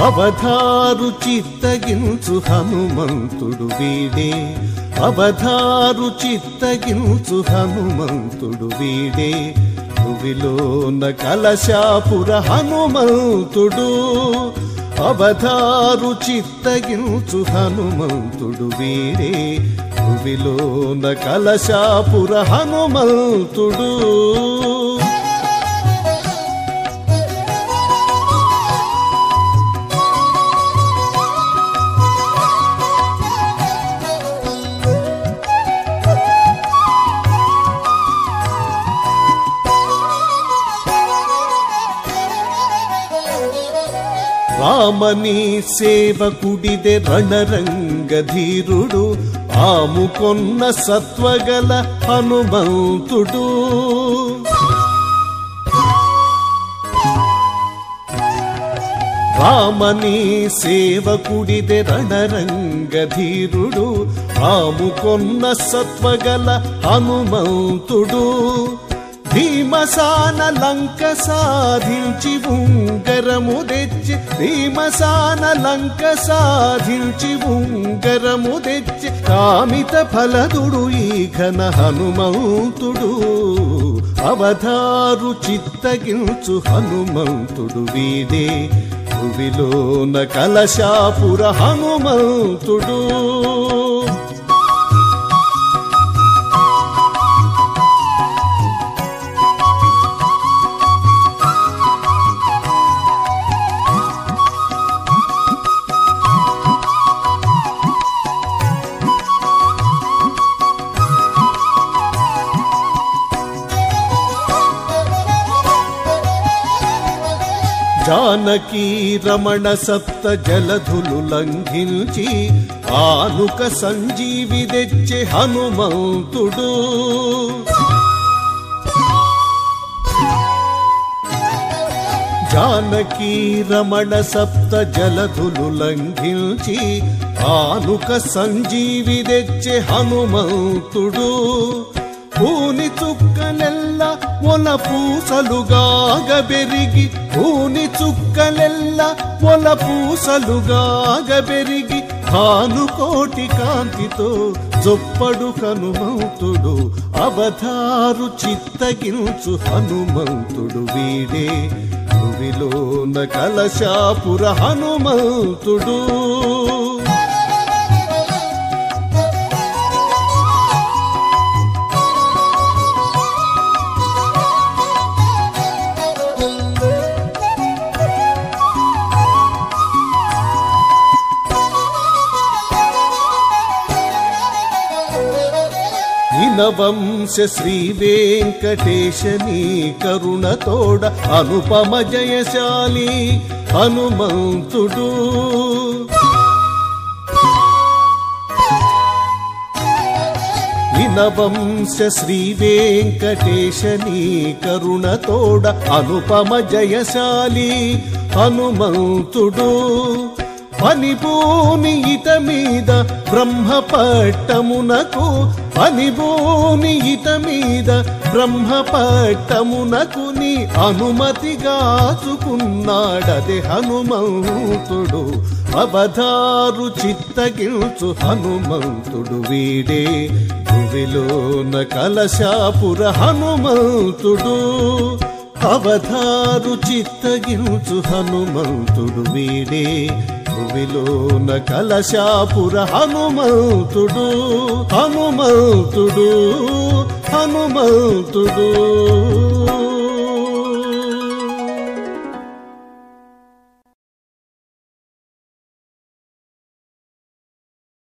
అవధారు చిత్తగించు హనుమంతుడు వీడే అవధారు చిత్తగించు హనుమంతుడు వీడే భువిలోన కలశాపుర హనుమంతుడు అవధారు చిత్తగించు హనుమంతుడు వీడే భువిలోన కలశాపుర హనుమంతుడు రామని సేవకుడిదే రణరంగధీరుడు ఆముకొన్న సత్వగల హనుమంతుడు రామని సేవకుడిదే రణరంగధీరుడు ఆముకొన్న సత్వగల హనుమంతుడు భీమసాన లంక సాధించి ఉంగరము తెచ్చి భీమసాన లంక సాధించి ఉంగరము తెచ్చి కామిత ఫలదుడు ఈ ఘన హనుమంతుడు అవధారు చిత్తగించు హనుమంతుడు వీడే భువిలోన కలశాపుర హనుమంతుడు జానకీ రమణ సప్త జలధులు లంఘించి ఆనుక సంజీవి తెచ్చే హనుమంతుడు జానకీ రమణ సప్త జలధులు లంఘించి ఆనుక సంజీవి తెచ్చే హనుమంతుడు పూని చుక్కలెల్ల మొల పూసలుగాగ బెరిగి పూని చుక్కలెల్ల మొల పూసలుగాగ బెరిగి భానుకోటి కాంతితో జొప్పడు హనుమంతుడు అవధారు చిత్తగించు హనుమంతుడు వీడే భువిలోన కలశాపుర హనుమంతుడు హినవంశ శ్రీ వెంకటేశని కరుణతోడ అనుపమ జయశాలి హనుమంతుడు హినవంశ శ్రీ వెంకటేశని కరుణతోడ అనుపమ జయశాలి హనుమంతుడు పనిభూని ఇత మీద బ్రహ్మ పట్టమునకు పనిభూని ఇత మీద బ్రహ్మ పట్టమునకు నీ అనుమతిగాచుకున్నాడది హనుమంతుడు అవధారు చిత్తగించు హనుమంతుడు వీడే భువిలోన కలశాపుర హనుమంతుడు అవధారు చిత్తగించు హనుమంతుడు వీడే భువిలోన కలశాపుర హనుమంతుడు హనుమంతుడు హనుమంతుడు